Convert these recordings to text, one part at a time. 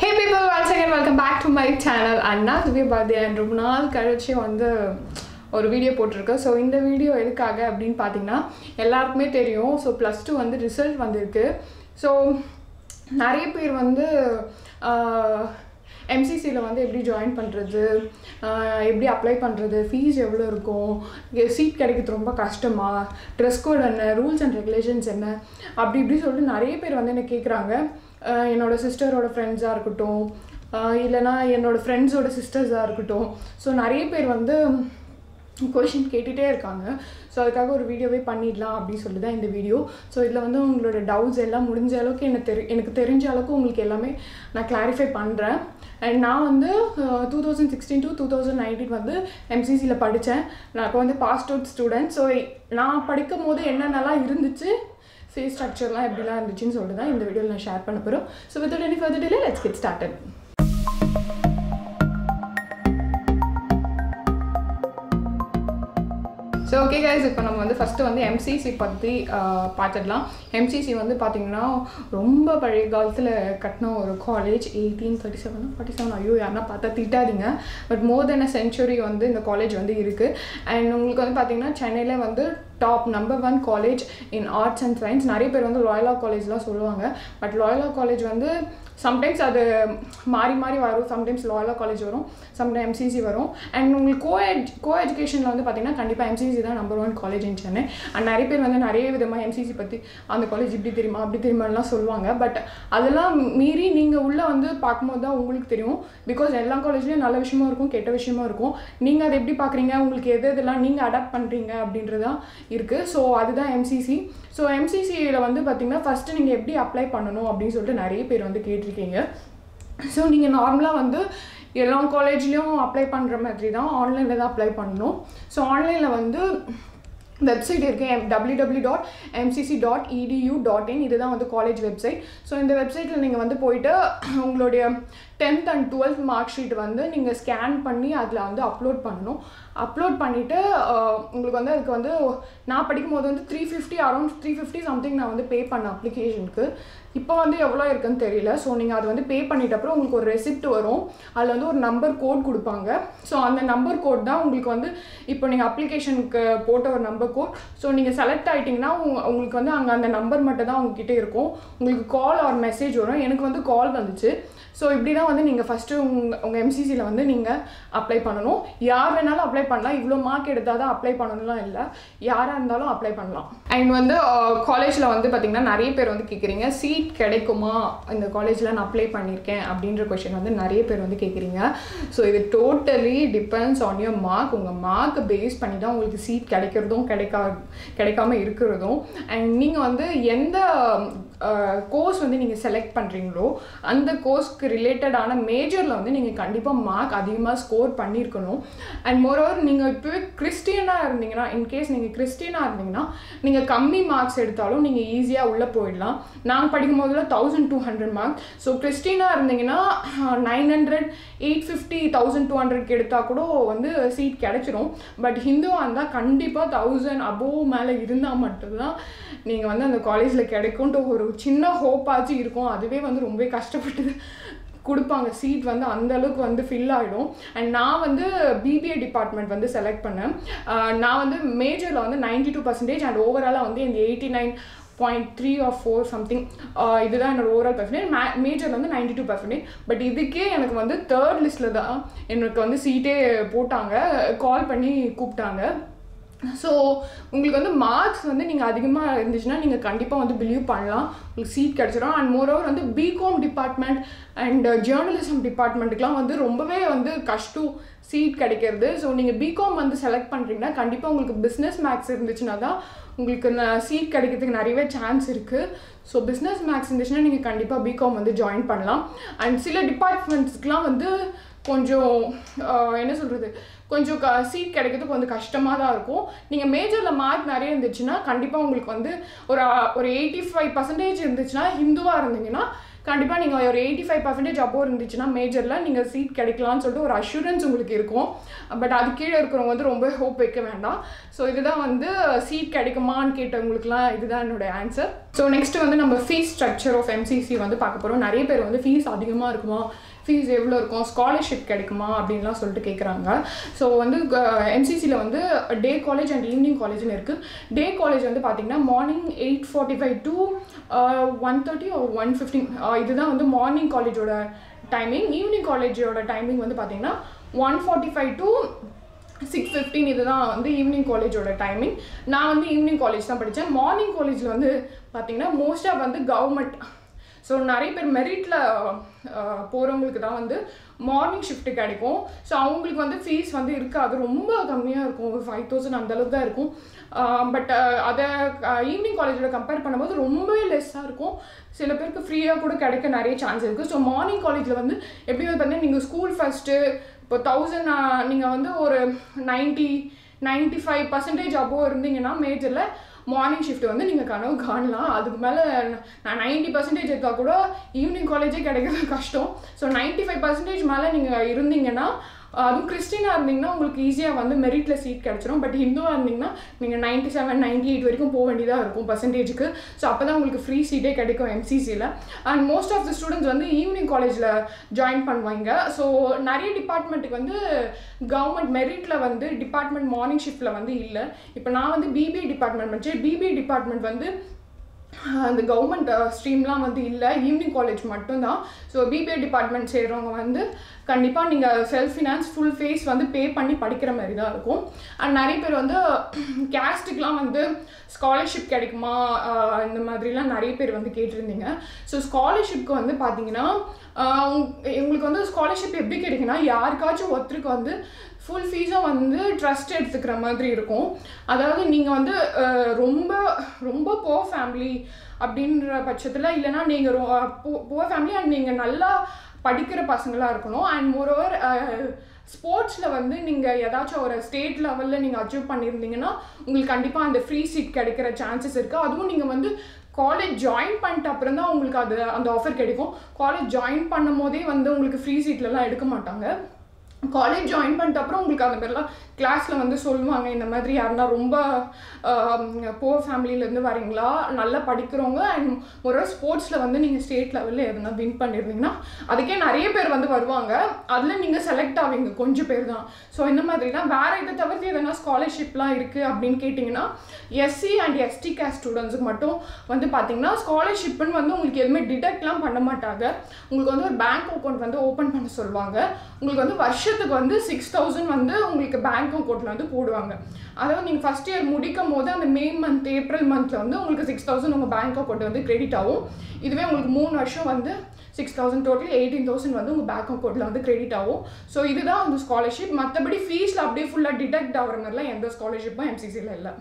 hey people once again welcome back to my channel அண்ணா Divya Bharathi and ரொம்ப நாள் கழிச்சு வந்து ஒரு வீடியோ போட்டிருக்கேன் ஸோ இந்த வீடியோ எதுக்காக அப்படின்னு பார்த்தீங்கன்னா எல்லாருக்குமே தெரியும் ஸோ ப்ளஸ் டூ வந்து ரிசல்ட் வந்திருக்கு ஸோ நிறைய பேர் வந்து எம்சிசியில் வந்து எப்படி ஜாயின் பண்ணுறது எப்படி அப்ளை பண்ணுறது ஃபீஸ் எவ்வளோ இருக்கும் சீட் கிடைக்கிறது ரொம்ப கஷ்டமா ட்ரெஸ் கோட் என்ன ரூல்ஸ் அண்ட் ரெகுலேஷன்ஸ் என்ன அப்படி இப்படி சொல்லிட்டு நிறைய பேர் வந்து என்ன கேட்குறாங்க என்னோட சிஸ்டரோட ஃப்ரெண்ட்ஸாக இருக்கட்டும் ஆஹ் இல்லைனா என்னோட ஃப்ரெண்ட்ஸோட சிஸ்டர்ஸாக இருக்கட்டும் ஸோ நிறைய பேர் வந்து கொஷின் கேட்டுகிட்டே இருக்காங்க ஸோ அதுக்காக ஒரு வீடியோவே பண்ணிடலாம் அப்படின்னு சொல்லி தான் இந்த வீடியோ ஸோ இதில் வந்து உங்களோட டவுட்ஸ் எல்லாம் முடிஞ்ச அளவுக்கு எனக்கு தெரி எனக்கு தெரிஞ்ச அளவுக்கு உங்களுக்கு எல்லாமே நான் கிளாரிஃபை பண்ணுறேன் அண்ட் நான் வந்து two thousand sixteen to two thousand nineteen வந்து எம்சிசியில் படித்தேன் நான் இப்போ வந்து பாஸ்ட் அவுட் ஸ்டூடெண்ட் ஸோ நான் படிக்கும் போது என்னென்னலாம் இருந்துச்சு ஃபேஸ் ஸ்ட்ரக்சர்லாம் எப்படிலாம் இருந்துச்சுன்னு சொல்லிட்டு தான் இந்த வீடியோவில் நான் ஷேர் பண்ண போகிறோம் so with any further delay let's get started so okay guys இப்போ நம்ம வந்து ஃபஸ்ட்டு வந்து எம்சிசி பற்றி பார்த்துடலாம் எம்சிசி வந்து பார்த்திங்கன்னா ரொம்ப பழைய காலத்தில் கட்டின ஒரு college eighteen thirty seven forty seven ஐயோ யாருன்னா பார்த்தா திட்டாதீங்க but more then a century வந்து இந்த காலேஜ் வந்து இருக்குது அண்ட் உங்களுக்கு வந்து பார்த்திங்கன்னா சென்னையில் வந்து top number one college in arts and science நிறைய பேர் வந்து லாயலா காலேஜ்லாம் சொல்லுவாங்க பட் லாயலா காலேஜ் வந்து சம்டைம்ஸ் அது மாறி மாறி வரும் சம்டைம்ஸ் லாயலா காலேஜ் வரும் சம்டைம் எம்சிசி வரும் அண்ட் உங்களுக்கு கோ எட் கோ எஜுகேஷனில் வந்து பார்த்தீங்கன்னா கண்டிப்பாக எம்சிசி தான் number one college in Chennai and நிறைய பேர் வந்து நிறைய விதமாக எம்சிசி பற்றி அந்த காலேஜ் இப்படி தெரியுமா அப்படி தெரியுமாலாம் சொல்லுவாங்க பட் அதெல்லாம் மீறி நீங்கள் உள்ளே வந்து பார்க்கும்போது தான் உங்களுக்கு தெரியும் பிகாஸ் எல்லா காலேஜ்லேயும் நல்ல விஷயமும் இருக்கும் கெட்ட விஷயமும் இருக்கும் நீங்கள் அதை எப்படி பார்க்குறீங்க உங்களுக்கு எது எதெல்லாம் நீங்கள் அடாப்ட் பண்ணுறீங்க அப்படின்றதான் இருக்குது ஸோ அதுதான் எம்சிசி ஸோ எம்சிசியில் வந்து பார்த்திங்கன்னா ஃபஸ்ட்டு நீங்கள் எப்படி அப்ளை பண்ணணும் அப்படின்னு சொல்லிட்டு நிறைய பேர் வந்து கேட்டிருக்கீங்க ஸோ நீங்கள் நார்மலாக வந்து எல்லா காலேஜ்லேயும் அப்ளை பண்ணுற மாதிரி தான் ஆன்லைனில் தான் அப்ளை பண்ணணும் ஸோ ஆன்லைனில் வந்து வெப்சைட் இருக்குது W W dot MCC dot edu dot in இதுதான் வந்து காலேஜ் வெப்சைட் ஸோ இந்த வெப்சைட்டில் நீங்கள் வந்து போயிட்டு உங்களுடைய tenth and twelfth mark sheet வந்து நீங்கள் ஸ்கேன் பண்ணி அதில் வந்து அப்லோட் பண்ணணும் அப்லோட் பண்ணிவிட்டு உங்களுக்கு வந்து அதுக்கு வந்து நான் படிக்கும் போது வந்து three fifty around three fifty something நான் வந்து பே பண்ணேன் அப்ளிகேஷனுக்கு இப்போ வந்து எவ்வளோ இருக்குன்னு தெரியல ஸோ நீங்கள் அது வந்து பே பண்ணிட்ட அப்புறம் உங்களுக்கு ஒரு ரெசிப்ட் வரும் அதில் வந்து ஒரு நம்பர் கோட் கொடுப்பாங்க ஸோ அந்த நம்பர் கோட் தான் உங்களுக்கு வந்து இப்போ நீங்கள் அப்ளிகேஷனுக்கு போட்ட ஒரு நம்பர் கோட் ஸோ நீங்கள் செலக்ட் ஆகிட்டிங்கன்னா உங்களுக்கு வந்து அங்கே அந்த நம்பர் மட்டும் தான் உங்ககிட்ட இருக்கும் உங்களுக்கு கால் ஆர் மெசேஜ் வரும் எனக்கு வந்து கால் வந்துச்சு ஸோ இப்படி தான் வந்து நீங்கள் ஃபஸ்ட்டு உங்கள் உங்கள் எம்சிசியில் வந்து நீங்கள் அப்ளை பண்ணணும் யார் வேணாலும் அப்ளை பண்ணலாம் இவ்வளோ மார்க் எடுத்தால் தான் அப்ளை பண்ணணும்லாம் இல்லை யாராக இருந்தாலும் அப்ளை பண்ணலாம் அண்ட் வந்து காலேஜில் வந்து பார்த்திங்கன்னா நிறைய பேர் வந்து கேட்குறீங்க சீட் கிடைக்குமா இந்த காலேஜில் நான் அப்ளை பண்ணியிருக்கேன் அப்படின்ற கொஷின் வந்து நிறைய பேர் வந்து கேட்குறீங்க ஸோ இது totally depends on your mark உங்கள் மார்க்கை பேஸ் பண்ணி தான் உங்களுக்கு சீட் கிடைக்கிறதும் கிடைக்கா கிடைக்காம இருக்கிறதும் அண்ட் நீங்கள் வந்து எந்த கோர்ஸ் வந்து நீங்கள் செலக்ட் பண்ணுறீங்களோ அந்த கோர்ஸ்க்கு ரிலேட்டடான மேஜரில் வந்து நீங்கள் கண்டிப்பாக மார்க் அதிகமாக ஸ்கோர் பண்ணியிருக்கணும் அண்ட் மோரோவர் நீங்கள் இப்போவே கிறிஸ்டியனாக இருந்தீங்கன்னா இன்கேஸ் நீங்கள் கிறிஸ்டியனாக இருந்தீங்கன்னா நீங்கள் கம்மி மார்க்ஸ் எடுத்தாலும் நீங்கள் ஈஸியாக உள்ளே போயிடலாம் நாங்கள் படிக்கும் போதில் thousand two hundred mark so கிறிஸ்டியனாக இருந்தீங்கன்னா nine hundred eight fifty thousand two ஹண்ட்ரட்க்கு எடுத்தால் கூட வந்து சீட் கிடச்சிரும் பட் ஹிந்துவாக இருந்தால் கண்டிப்பாக தௌசண்ட் அபோவ் மேலே இருந்தால் மட்டும்தான் நீங்கள் வந்து அந்த காலேஜில் கிடைக்கும்ன்ற ஒரு சின்ன ஹோப்பாச்சும் இருக்கும் அதுவே வந்து ரொம்பவே கஷ்டப்பட்டு கொடுப்பாங்க சீட் வந்து அந்த அளவுக்கு வந்து ஃபில் ஆகிடும் அண்ட் நான் வந்து பிபிஏ டிபார்ட்மெண்ட் வந்து செலக்ட் பண்ணேன் நான் வந்து மேஜரில் வந்து நைன்டி டூ பர்சன்டேஜ் அண்ட் ஓவராலாக வந்து இந்த eighty nine point three or four something இதுதான் என்னோட ஓவரால் பர்சன்டேஜ் மே மேஜர் வந்து நைன்டி டூ பர்சன்டேஜ் பட் இதுக்கே எனக்கு வந்து தேர்ட் லிஸ்ட்டில் தான் எனக்கு வந்து சீட்டே போட்டாங்க கால் பண்ணி கூப்பிட்டாங்க ஸோ உங்களுக்கு வந்து மார்க்ஸ் வந்து நீங்கள் அதிகமாக இருந்துச்சுன்னா நீங்கள் கண்டிப்பாக வந்து பிலீவ் பண்ணலாம் உங்களுக்கு சீட் கிடச்சிரும் அண்ட் மோரோவர் வந்து பிகாம் டிபார்ட்மெண்ட் அண்ட் ஜேர்னலிசம் டிபார்ட்மெண்ட்டுக்கெலாம் வந்து ரொம்பவே வந்து கஷ்டம் சீட் கிடைக்கிறது ஸோ நீங்கள் பிகாம் வந்து செலக்ட் பண்ணுறீங்கன்னா கண்டிப்பாக உங்களுக்கு பிஸ்னஸ் மேக்ஸ் இருந்துச்சுன்னா தான் உங்களுக்கு சீட் கிடைக்கிறதுக்கு நிறையவே சான்ஸ் இருக்குது ஸோ பிஸ்னஸ் மேக்ஸ் இருந்துச்சுன்னா நீங்கள் கண்டிப்பாக பிகாம் வந்து ஜாயின் பண்ணலாம் அண்ட் சில டிபார்ட்மெண்ட்ஸ்க்கெலாம் வந்து கொஞ்சம் என்ன சொல்கிறது கொஞ்சம் க சீட் கிடைக்கிறதுக்கு கொஞ்சம் கஷ்டமாக தான் இருக்கும் நீங்கள் மேஜரில் மார்க் நிறைய இருந்துச்சுன்னா கண்டிப்பாக உங்களுக்கு வந்து ஒரு ஒரு எயிட்டி ஃபைவ் பர்சன்டேஜ் இருந்துச்சுன்னா ஹிந்துவாக இருந்தீங்கன்னா கண்டிப்பாக நீங்கள் ஒரு எயிட்டி ஃபைவ் பர்சன்டேஜ் அப்போ இருந்துச்சுன்னா மேஜரில் நீங்கள் சீட் கிடைக்கலாம்னு சொல்லிட்டு ஒரு அஷூரன்ஸ் உங்களுக்கு இருக்கும் பட் அது கீழே இருக்கிறவங்க வந்து ரொம்ப ஹோப் வைக்க வேண்டாம் ஸோ இதுதான் வந்து சீட் கிடைக்குமான்னு கேட்டவங்களுக்குலாம் இதுதான் என்னோட ஆன்சர் ஸோ நெக்ஸ்ட் வந்து நம்ம ஃபீஸ் ஸ்ட்ரக்சர் ஆஃப் எம்சிசி வந்து பார்க்க போகிறோம் நிறைய பேர் வந்து ஃபீஸ் அதிகமாக இருக்குமா ஃபீஸ் எவ்வளோ இருக்கும் ஸ்காலர்ஷிப் கிடைக்குமா அப்படின்லாம் சொல்லிட்டு கேட்குறாங்க ஸோ வந்து எம்சிசியில் வந்து டே காலேஜ் அண்ட் ஈவினிங் காலேஜ்னு இருக்குது டே காலேஜ் வந்து பார்த்திங்கன்னா morning eight forty five to one thirty one fifteen இதுதான் வந்து மார்னிங் காலேஜோட டைமிங் ஈவினிங் காலேஜோட டைமிங் வந்து பார்த்திங்கன்னா one forty five to six fifteen இதுதான் வந்து ஈவினிங் காலேஜோட டைமிங் நான் வந்து ஈவினிங் காலேஜ் தான் படித்தேன் மார்னிங் காலேஜில் வந்து பார்த்திங்கன்னா மோஸ்ட்டாக வந்து கவர்மெண்ட் ஸோ நிறைய பேர் மெரிட்டில் போகிறவங்களுக்கு தான் வந்து மார்னிங் ஷிஃப்ட் கிடைக்கும் ஸோ அவங்களுக்கு வந்து ஃபீஸ் வந்து இருக்காது ரொம்ப கம்மியாக இருக்கும் ஒரு ஃபைவ் தௌசண்ட் அந்தளவுக்கு தான் இருக்கும் பட் அதை ஈவினிங் காலேஜோட கம்பேர் பண்ணும்போது ரொம்பவே லெஸ்ஸாக இருக்கும் சில பேருக்கு ஃப்ரீயாக கூட கிடைக்க நிறைய சான்ஸ் இருக்குது ஸோ மார்னிங் காலேஜில் வந்து எப்படி வந்து பார்த்தீங்கன்னா நீங்கள் ஸ்கூல் ஃபஸ்ட்டு இப்போ தௌசண்ட் நீங்கள் வந்து ஒரு ninety ninety five percentage above இருந்தீங்கன்னா மேஜரில் மார்னிங் ஷிஃப்ட் வந்து நீங்கள் கனவு காணலாம் அதுக்கு மேலே நான் நைன்ட்டி பர்சன்டேஜ் எடுத்தால் கூட ஈவினிங் காலேஜே கிடைக்கிறது கஷ்டம் ஸோ நைன்ட்டி ஃபைவ் பர்சன்டேஜ் மேலே நீங்கள் இருந்தீங்கன்னா அதுவும் கிறிஸ்டினாக இருந்தீங்கன்னா உங்களுக்கு ஈஸியாக வந்து மெரிட்டில் சீட் கிடச்சிரும் பட் ஹிந்துவாக இருந்தீங்கன்னா நீங்கள் நைன்ட்டி செவன் நைன்ட்டி எயிட் வரைக்கும் போக வேண்டியதாக இருக்கும் பர்சன்டேஜுக்கு ஸோ அப்போ தான் உங்களுக்கு ஃப்ரீ சீட்டே கிடைக்கும் எம்சிசியில் and most of the students வந்து ஈவினிங் காலேஜில் ஜாயின் பண்ணுவாங்க ஸோ நிறைய டிபார்ட்மெண்ட்டுக்கு வந்து கவர்மெண்ட் மெரிட்டில் வந்து டிபார்ட்மெண்ட் மார்னிங் ஷிஃப்ட்டில் வந்து இல்லை இப்போ நான் வந்து பிபிஏ டிபார்ட்மெண்ட் படித்தேன் பிபிஏ டிபார்ட்மெண்ட் வந்து அந்த கவர்மெண்ட் ஸ்ட்ரீம்லாம் வந்து இல்லை ஈவினிங் காலேஜ் மட்டும்தான் ஸோ பிபிஏ டிபார்ட்மெண்ட் சேர்றவங்க வந்து கண்டிப்பாக நீங்கள் செல்ஃப் ஃபினான்ஸ் ஃபுல் ஃபேஸ் வந்து பே பண்ணி படிக்கிற மாதிரி தான் இருக்கும் அண்ட் நிறைய பேர் வந்து கேஸ்ட்டுக்கெலாம் வந்து ஸ்காலர்ஷிப் கிடைக்குமா இந்த மாதிரிலாம் நிறைய பேர் வந்து கேட்டிருந்தீங்க ஸோ ஸ்காலர்ஷிப்க்கு வந்து பார்த்தீங்கன்னா உங்களுக்கு வந்து ஸ்காலர்ஷிப் எப்படி கிடைக்குன்னா யாருக்காச்சும் ஒருத்தருக்கு வந்து ஃபுல் ஃபீஸும் வந்து ட்ரஸ்ட் எடுத்துக்கிற மாதிரி இருக்கும் அதாவது நீங்கள் வந்து ரொம்ப ரொம்ப போ ஃபேமிலி அப்படின்ற பட்சத்தில் இல்லைனா நீங்கள் போ ஃபேமிலி அண்ட் நீங்கள் நல்லா படிக்கிற பசங்களாக இருக்கணும் அண்ட் மோரோவர் ஸ்போர்ட்ஸில் வந்து நீங்கள் ஏதாச்சும் ஒரு ஸ்டேட் லெவலில் நீங்கள் அச்சீவ் பண்ணியிருந்தீங்கன்னா உங்களுக்கு கண்டிப்பாக அந்த ஃப்ரீ சீட் கிடைக்கிற சான்சஸ் இருக்குது அதுவும் நீங்கள் வந்து காலேஜ் ஜாயின் பண்ணிட்ட அப்புறம் தான் உங்களுக்கு அது அந்த ஆஃபர் கிடைக்கும் காலேஜ் ஜாயின் பண்ணும் போதே வந்து உங்களுக்கு ஃப்ரீ சீட்லலாம் எடுக்க மாட்டாங்க காலேஜ் ஜாயின் பண்ணிட்ட அப்புறம் உங்களுக்கு அந்த மாதிரிலாம் கிளாஸில் வந்து சொல்லுவாங்க இந்த மாதிரி யாருன்னா ரொம்ப போர் ஃபேமிலியிலேருந்து வரீங்களா நல்லா படிக்கிறவங்க அண்ட் ஒரு ஸ்போர்ட்ஸில் வந்து நீங்கள் ஸ்டேட் லெவலில் எதுனா வின் பண்ணியிருந்தீங்கன்னா அதுக்கே நிறைய பேர் வந்து வருவாங்க அதில் நீங்கள் செலக்ட் ஆவீங்க கொஞ்சம் பேர் தான் ஸோ இந்த மாதிரி தான் வேறு இதை தவிர்த்து எதனா ஸ்காலர்ஷிப்லாம் இருக்குது அப்படின்னு கேட்டிங்கன்னா எஸ்சி அண்ட் எஸ்டி கேஸ்ட் ஸ்டூடெண்ட்ஸுக்கு மட்டும் வந்து பார்த்தீங்கன்னா ஸ்காலர்ஷிப்னு வந்து உங்களுக்கு எதுவுமே டிடெக்ட்லாம் பண்ண மாட்டாங்க உங்களுக்கு வந்து ஒரு பேங்க் அக்கௌண்ட் வந்து ஓப்பன் பண்ண சொல்லுவாங்க உங்களுக்கு வந்து வருஷத்துக்கு வந்து சிக்ஸ் தௌசண்ட் வந்து உங்களுக்கு பேங்க் அக்கௌண்ட்டில் வந்து போடுவாங்க அதாவது நீங்கள் ஃபஸ்ட் இயர் முடிக்கும் போது அந்த மே மந்த் ஏப்ரல் மந்தில் வந்து உங்களுக்கு சிக்ஸ் தௌசண்ட் உங்கள் பேங்க் அக்கௌண்ட் வந்து கிரெடிட் ஆகும் இதுவே உங்களுக்கு மூணு வருஷம் வந்து six thousand total eighteen thousand வந்து உங்கள் பேங்க் அக்கௌண்ட்டில் வந்து கிரெடிட் ஆகும் ஸோ இதுதான் வந்து ஸ்காலர்ஷிப் மற்றபடி ஃபீஸில் அப்படியே ஃபுல்லாக டிடெக்ட் ஆகிற மாதிரிலாம் எந்த ஸ்காலர்ஷிப்பும் எம்சிசியில் இல்லை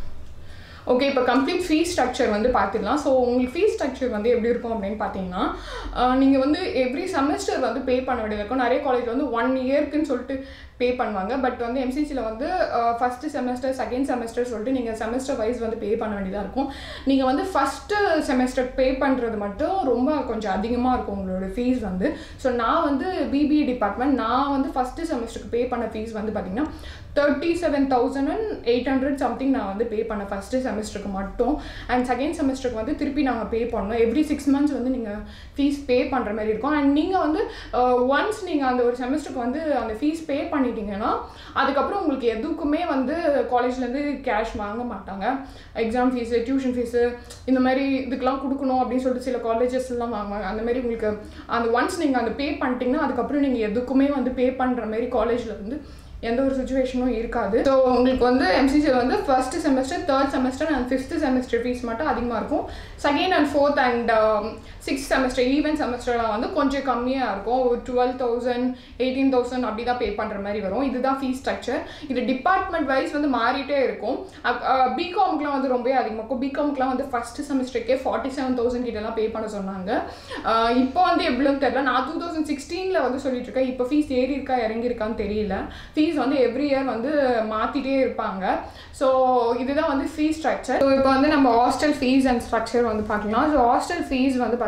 ஓகே இப்போ கம்ப்ளீட் ஃபீஸ் ஸ்ட்ரக்சர் வந்து பார்த்துடலாம் ஸோ உங்களுக்கு ஃபீஸ் ஸ்ட்ரக்சர் வந்து எப்படி இருக்கும் அப்படின்னு பார்த்தீங்கன்னா நீங்கள் வந்து எவ்ரி செமஸ்டர் வந்து பே பண்ண வேண்டியது இருக்கும் நிறைய காலேஜ் வந்து ஒன் இயர்க்குன்னு சொல்லிட்டு பே பண்ணுவாங்க பட் வந்து எம்சிசியில் வந்து ஃபஸ்ட்டு செமஸ்டர் செகண்ட் செமஸ்டர் சொல்லிட்டு நீங்கள் செமஸ்டர் வைஸ் வந்து பே பண்ண வேண்டியதாக இருக்கும் நீங்கள் வந்து ஃபஸ்ட்டு செமஸ்டர் பே பண்ணுறது மட்டும் ரொம்ப கொஞ்சம் அதிகமாக இருக்கும் உங்களோட ஃபீஸ் வந்து ஸோ நான் வந்து பிபிஏ டிபார்ட்மெண்ட் நான் வந்து ஃபஸ்ட்டு செமஸ்டருக்கு பே பண்ண ஃபீஸ் வந்து பார்த்திங்கன்னா thirty seven thousand and eight hundred something நான் வந்து பே பண்ணேன் ஃபஸ்ட்டு செமஸ்டருக்கு மட்டும் அண்ட் செகண்ட் செமஸ்டருக்கு வந்து திருப்பி நாங்கள் பே பண்ணோம் எவ்ரி சிக்ஸ் மந்த்ஸ் வந்து நீங்கள் ஃபீஸ் பே பண்ணுற மாதிரி இருக்கும் அண்ட் நீங்கள் வந்து ஒன்ஸ் நீங்கள் அந்த ஒரு செமஸ்டருக்கு வந்து அந்த ஃபீஸ் பே பண்ணிட்டீங்கன்னா அதுக்கப்புறம் உங்களுக்கு எதுக்குமே வந்து காலேஜ்லேருந்து கேஷ் வாங்க மாட்டாங்க எக்ஸாம் ஃபீஸு டியூஷன் ஃபீஸு இந்த மாதிரி இதுக்கெலாம் கொடுக்கணும் அப்படின்னு சொல்லிட்டு சில காலேஜஸ்லாம் வாங்குவாங்க அந்த மாதிரி உங்களுக்கு அந்த ஒன்ஸ் நீங்கள் அந்த பே பண்ணிட்டீங்கன்னா அதுக்கப்புறம் நீங்கள் எதுக்குமே வந்து பே பண்ணுற மாதிரி காலேஜில் வந்து எந்த ஒரு சுச்சுவேஷனும் இருக்காது ஸோ உங்களுக்கு வந்து எம்சிசியில் வந்து first semester third semester and fifth semester fees மட்டும் அதிகமாக இருக்கும் second and fourth and six semester even செமஸ்டர்லாம் வந்து கொஞ்சம் கம்மியாக இருக்கும் ஒரு டுவெல் தௌசண்ட் எயிட்டீன் தௌசண்ட் அப்படி தான் பே பண்ணுற மாதிரி வரும் இதுதான் ஃபீஸ் ஸ்ட்ரக்சர் இது டிபார்ட்மெண்ட் வைஸ் வந்து மாறிட்டே இருக்கும் பிகாம்க்குலாம் வந்து ரொம்ப அதிகமாக இருக்கும் பிகாம்க்குலாம் வந்து ஃபஸ்ட்டு செமஸ்டருக்கே ஃபார்ட்டி செவன் தௌசண்ட் கிட்டலாம் பே பண்ண சொன்னாங்க இப்போ வந்து எவ்வளோன்னு தெரியல நான் டூ தௌசண்ட் சிக்ஸ்டீனில் வந்து சொல்லிட்டு இருக்கேன் இப்போ ஃபீஸ் ஏறி இருக்கா இறங்கி இருக்கான்னு தெரியல ஃபீஸ் வந்து எவ்ரி இயர் வந்து மாற்றிட்டே இருப்பாங்க ஸோ இதுதான் வந்து ஃபீஸ் ஸ்ட்ரக்சர் ஸோ இப்போ வந்து நம்ம ஹாஸ்டல் ஃபீஸ் அண்ட் ஸ்ட்ரக்சர் வந்து பார்க்கலாம் ஸோ ஹாஸ்டல் ஃபீஸ் வந்து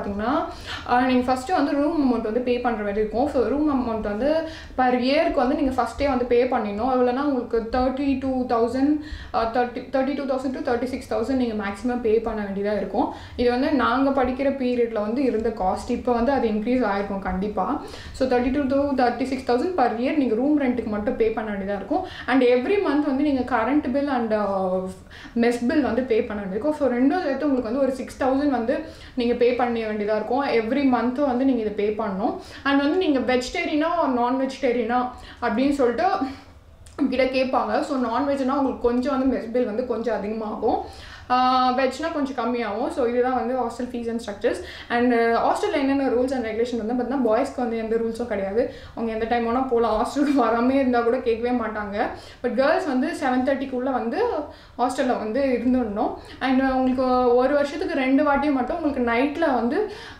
பார்த்தீங்கன்னா நீங்கள் ஃபஸ்ட்டு வந்து ரூம் அமௌண்ட் வந்து பே பண்ணுற மாதிரி இருக்கும் ஸோ ரூம் அமௌண்ட் வந்து பர் இயருக்கு வந்து நீங்கள் ஃபஸ்ட்டே வந்து பே பண்ணிடணும் எவ்வளோனா உங்களுக்கு thirty two thousand thirty thirty two thousand to thirty six thousand நீங்கள் மேக்ஸிமம் பே பண்ண வேண்டியதாக இருக்கும் இது வந்து நாங்கள் படிக்கிற பீரியடில் வந்து இருந்த காஸ்ட் இப்போ வந்து அது இன்க்ரீஸ் ஆகிருக்கும் கண்டிப்பாக so thirty two to thirty six thousand per year நீங்கள் ரூம் ரெண்ட்டுக்கு மட்டும் பே பண்ண வேண்டியதாக இருக்கும் அண்ட் எவ்ரி மந்த் வந்து நீங்கள் current bill and mess bill வந்து பே பண்ண வேண்டியிருக்கும் ஸோ ரெண்டும் சேர்த்து உங்களுக்கு வந்து ஒரு சிக்ஸ் தௌசண்ட் வந்து நீங்கள் பே பண்ண வேண்டியதாக இருக்கும் எவ்ரி மந்த்தும் வந்து நீங்கள் இதை பே பண்ணணும் அண்ட் வந்து நீங்கள் வெஜிடேரியனா நான் வெஜிடேரியனா அப்படின்னு சொல்லிட்டு கிட்ட கேட்பாங்க ஸோ நான்வெஜ்னால் உங்களுக்கு கொஞ்சம் வந்து மெஸ் பில் வந்து கொஞ்சம் அதிகமாகும் வெஜ்னா கொஞ்சம் கம்மியாகும் ஸோ இதுதான் வந்து hostel fees and structures and ஹாஸ்டலில் என்னென்ன ரூல்ஸ் அண்ட் ரெகுலேஷன் வந்து பார்த்தீங்கன்னா பாய்ஸ்க்கு வந்து எந்த ரூல்ஸும் கிடையாது அவங்க எந்த டைம் வேணால் போகலாம் ஹாஸ்டலுக்கு வராமே இருந்தால் கூட கேட்கவே மாட்டாங்க பட் கேர்ள்ஸ் வந்து செவன் தேர்ட்டிக்குள்ளே வந்து ஹாஸ்டலில் வந்து இருந்துடணும் அண்ட் உங்களுக்கு ஒரு வருஷத்துக்கு ரெண்டு வாட்டியும் மட்டும் உங்களுக்கு நைட்டில் வந்து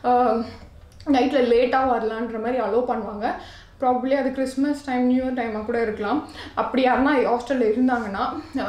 நைட்டில் லேட்டாக வரலான்ற மாதிரி அலோவ் பண்ணுவாங்க ப்ராபப்ளி அது கிறிஸ்மஸ் டைம் நியூ இயர் டைமாக கூட இருக்கலாம் அப்படி யாருன்னா ஹாஸ்டலில் இருந்தாங்கன்னா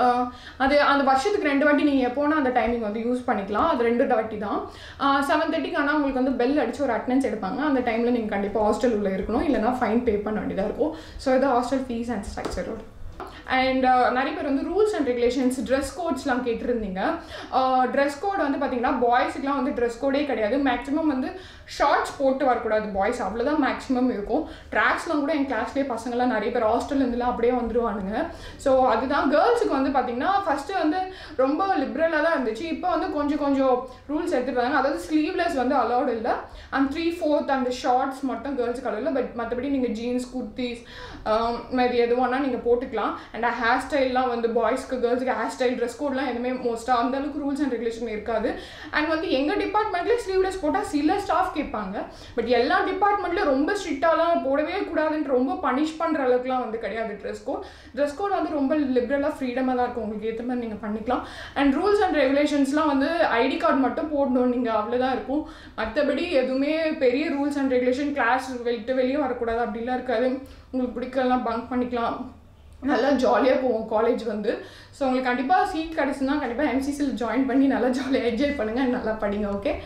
அது அந்த வருஷத்துக்கு ரெண்டு வாட்டி நீங்கள் எப்போனா அந்த டைமிங் வந்து யூஸ் பண்ணிக்கலாம் அது ரெண்டு வாட்டி தான் செவன் தேர்ட்டிக்கு ஆனால் உங்களுக்கு வந்து பெல் அடித்து ஒரு அட்டனன்ஸ் எடுப்பாங்க அந்த டைமில் நீங்கள் கண்டிப்பாக ஹாஸ்டல் உள்ளே இருக்கணும் இல்லைனா ஃபைன் பே பண்ண வேண்டியதாக இருக்கும் ஸோ இது ஹாஸ்டல் ஃபீஸ் அண்ட் ஸ்ட்ரக்சரோட அண்ட் நிறைய பேர் வந்து ரூல்ஸ் அண்ட் ரெகுலேஷன்ஸ் ட்ரெஸ் கோட்ஸ்லாம் கேட்டிருந்தீங்க ட்ரெஸ் கோட் வந்து பார்த்தீங்கன்னா பாய்ஸுக்குலாம் வந்து ட்ரெஸ் கோடே கிடையாது மேக்ஸிமம் வந்து ஷார்ட்ஸ் போட்டு வரக்கூடாது பாய்ஸ் அவ்வளோதான் மேக்ஸிமம் இருக்கும் ட்ராக்ஸ்லாம் கூட என் கிளாஸ்லேயே பசங்களாம் நிறைய பேர் ஹாஸ்டல்லேருந்துலாம் அப்படியே வந்துடுவானுங்க ஸோ அதுதான் கேர்ள்ஸுக்கு வந்து பார்த்தீங்கன்னா ஃபஸ்ட்டு வந்து ரொம்ப லிப்ரலாக தான் இருந்துச்சு இப்போ வந்து கொஞ்சம் கொஞ்சம் ரூல்ஸ் எடுத்துருக்காங்க அதாவது ஸ்லீவ்லெஸ் வந்து அலௌட் இல்லை அண்ட் த்ரீ ஃபோர்த் அந்த ஷார்ட்ஸ் மட்டும் கேர்ள்ஸுக்கு அலோட் இல்லை பட் மற்றபடி நீங்கள் ஜீன்ஸ் குர்த்திஸ் மாதிரி எது வேணால் நீங்கள் போட்டுக்கலாம் அண்ட் ஹேர் ஸ்டைல்லாம் வந்து பாய்ஸ்க்கு கேர்ள்ஸுக்கு ஹேர் ஸ்டைல் ட்ரெஸ் கோட்லாம் எதுவுமே மோஸ்ட்டாக அந்த அளவுக்கு ரூல்ஸ் அண்ட் ரெகுலேஷன் இருக்காது அண்ட் வந்து எங்கள் டிபார்ட்மெண்ட்லேயே ஸ்லீவ்லெஸ் போட்டால் சில ஸ்டாஃப் கேட்பாங்க பட் எல்லா டிபார்ட்மெண்ட்லேயும் ரொம்ப ஸ்ட்ரிக்டாலாம் போடவே கூடாதுன்ற ரொம்ப பனிஷ் பண்ணுற அளவுக்குலாம் வந்து கிடையாது ட்ரெஸ் கோட் ட்ரெஸ் கோட் வந்து ரொம்ப லிபரலாக ஃப்ரீடமாக தான் இருக்கும் உங்களுக்கு ஏற்ற மாதிரி நீங்கள் பண்ணிக்கலாம் அண்ட் ரூல்ஸ் அண்ட் ரெகுலேஷன்ஸ்லாம் வந்து ஐடி கார்டு மட்டும் போடணும் நீங்கள் அவ்வளோதான் இருக்கும் மற்றபடி எதுவுமே பெரிய ரூல்ஸ் அண்ட் ரெகுலேஷன் கிளாஸ் விட்டு வெளியே வரக்கூடாது அப்படிலாம் இருக்காது உங்களுக்கு பிடிக்கலாம் பங்க் பண்ணிக்கலாம் நல்லா ஜாலியாக போவோம் காலேஜ் வந்து ஸோ உங்களுக்கு கண்டிப்பாக சீட் கிடச்சுன்னா கண்டிப்பாக எம்சிசியில் ஜாயின் பண்ணி நல்லா ஜாலியாக என்ஜாய் பண்ணுங்கள் நல்லா படிங்க ஓகே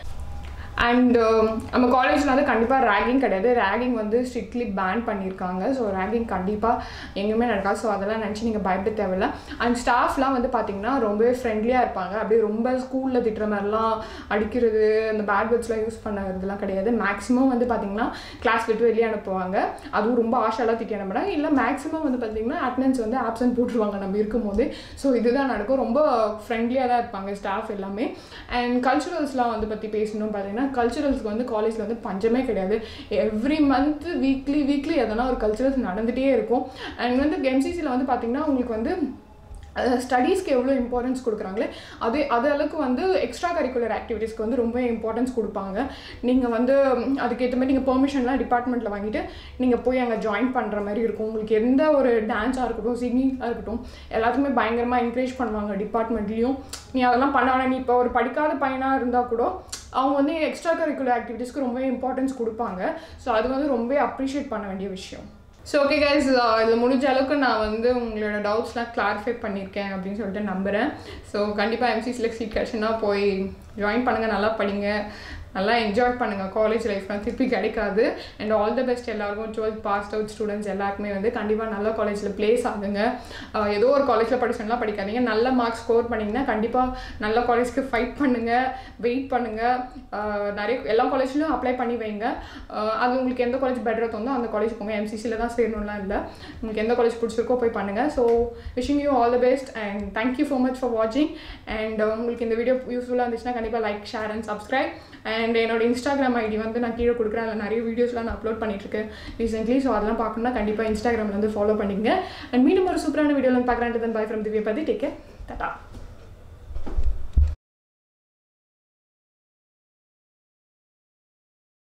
அண்ட் நம்ம காலேஜில் வந்து கண்டிப்பாக ரேகிங் கிடையாது ரேகிங் வந்து ஸ்ட்ரிக்ட்லி பேன் பண்ணியிருக்காங்க ஸோ ரேகிங் கண்டிப்பாக எங்கேயுமே நடக்காது ஸோ அதெல்லாம் நினச்சி நீங்கள் பயப்பட தேவையில்ல அண்ட் ஸ்டாஃப்லாம் வந்து பார்த்திங்கன்னா ரொம்பவே ஃப்ரெண்ட்லியாக இருப்பாங்க அப்படியே ரொம்ப ஸ்கூலில் திட்டுற மாதிரிலாம் அடிக்கிறது அந்த பேட் வேர்ட்ஸ்லாம் யூஸ் பண்ணுறதுலாம் கிடையாது மேக்ஸிமம் வந்து பார்த்திங்கன்னா கிளாஸ் விட்டு வெளியே அனுப்புவாங்க அதுவும் ரொம்ப ஆஷாலாம் திட்டி அனுப்புறாங்க இல்லை மேக்ஸிமம் வந்து பார்த்திங்கன்னா அட்டனன்ஸ் வந்து ஆப்சன்ட் போட்டுருவாங்க நம்ம இருக்கும்போது ஸோ இதுதான் நடக்கும் ரொம்ப ஃப்ரெண்ட்லியாக தான் இருப்பாங்க ஸ்டாஃப் எல்லாமே அண்ட் கல்ச்சுரல்ஸ்லாம் வந்து பற்றி பேசணும் பார்த்தீங்கன்னா கல்ச்சுரல்ஸ்க்கு வந்து காலேஜில் வந்து பஞ்சமே கிடையாது எவ்ரி மந்த் வீக்லி வீக்லி எதனா ஒரு கல்ச்சுரல்ஸ் நடந்துகிட்டே இருக்கும் அண்ட் வந்து எம்சிசியில் வந்து பார்த்திங்கன்னா உங்களுக்கு வந்து ஸ்டடீஸ்க்கு எவ்வளோ இம்பார்ட்டன்ஸ் கொடுக்குறாங்களே அதே அது அளவுக்கு வந்து எக்ஸ்ட்ரா கரிக்குலர் ஆக்டிவிட்டீஸ்க்கு வந்து ரொம்ப இம்பார்ட்டன்ஸ் கொடுப்பாங்க நீங்கள் வந்து அதுக்கேற்ற மாதிரி நீங்கள் பெர்மிஷன்லாம் டிபார்ட்மெண்ட்டில் வாங்கிட்டு நீங்கள் போய் அங்கே ஜாயின் பண்ணுற மாதிரி இருக்கும் உங்களுக்கு எந்த ஒரு டான்ஸாக இருக்கட்டும் சிங்கிங்காக இருக்கட்டும் எல்லாத்துக்குமே பயங்கரமாக என்கரேஜ் பண்ணுவாங்க டிபார்ட்மெண்ட்லேயும் நீ அதெல்லாம் பண்ண வேணாம் நீ இப்போ ஒரு படிக்காத பையனாக இருந்தால் கூட அவங்க வந்து எக்ஸ்ட்ரா கரிக்குலர் ஆக்டிவிட்டீஸ்க்கு ரொம்ப இம்பார்ட்டன்ஸ் கொடுப்பாங்க ஸோ அது வந்து ரொம்ப அப்ரிஷியேட் பண்ண வேண்டிய விஷயம் ஸோ ஓகே கைஸ் இதில் முடிஞ்ச அளவுக்கு நான் வந்து உங்களோட டவுட்ஸ்லாம் கிளாரிஃபை பண்ணியிருக்கேன் அப்படின்னு சொல்லிட்டு நம்புகிறேன் ஸோ கண்டிப்பாக எம்சிசியில் சீட் கிடச்சுன்னா போய் ஜாயின் பண்ணுங்கள் நல்லா படிங்க நல்லா என்ஜாய் பண்ணுங்கள் காலேஜ் லைஃப்லாம் திருப்பி கிடைக்காது அண்ட் ஆல் த பெஸ்ட் எல்லாருக்கும் டுவெல்த் பாஸ்ட் அவுட் ஸ்டூடெண்ட்ஸ் எல்லாருக்குமே வந்து கண்டிப்பாக நல்ல காலேஜில் ப்ளேஸ் ஆகுங்க ஏதோ ஒரு காலேஜில் படிச்சோம்லாம் படிக்காதீங்க நல்ல மார்க்ஸ் ஸ்கோர் பண்ணிங்கன்னா கண்டிப்பாக நல்ல காலேஜ்க்கு ஃபைட் பண்ணுங்கள் வெயிட் பண்ணுங்கள் நிறைய எல்லா காலேஜ்லையும் அப்ளை பண்ணி வைங்க அது உங்களுக்கு எந்த காலேஜ் பெட்டராக தோணுதோ அந்த காலேஜ் போங்க எம்சிசியில் தான் சேரணும்லாம் இல்லை உங்களுக்கு எந்த காலேஜ் பிடிச்சிருக்கோ போய் பண்ணுங்கள் so wishing you all the best and thank you so much for வாட்சிங் அண்ட் உங்களுக்கு இந்த வீடியோ யூஸ்ஃபுல்லாக இருந்துச்சுன்னா கண்டிப்பாக like share and subscribe and என்னோட இன்ஸ்டாகிராம் ஐடி வந்து நான் கீழே கொடுக்குறேன் அதில் நிறைய வீடியோஸ்லாம் நான் அப்லோட் பண்ணிட்டுருக்கேன் ரீசென்ட்லி ஸோ அதெல்லாம் பார்க்கணும்னா கண்டிப்பாக இன்ஸ்டாகிராமில் வந்து ஃபாலோ பண்ணிங்க அண்ட் மீண்டும் ஒரு சூப்பரான வீடியோவில் பார்க்குறேன் பை ஃப்ரம் திவ்யா பதி டேக் கேர் டாட்டா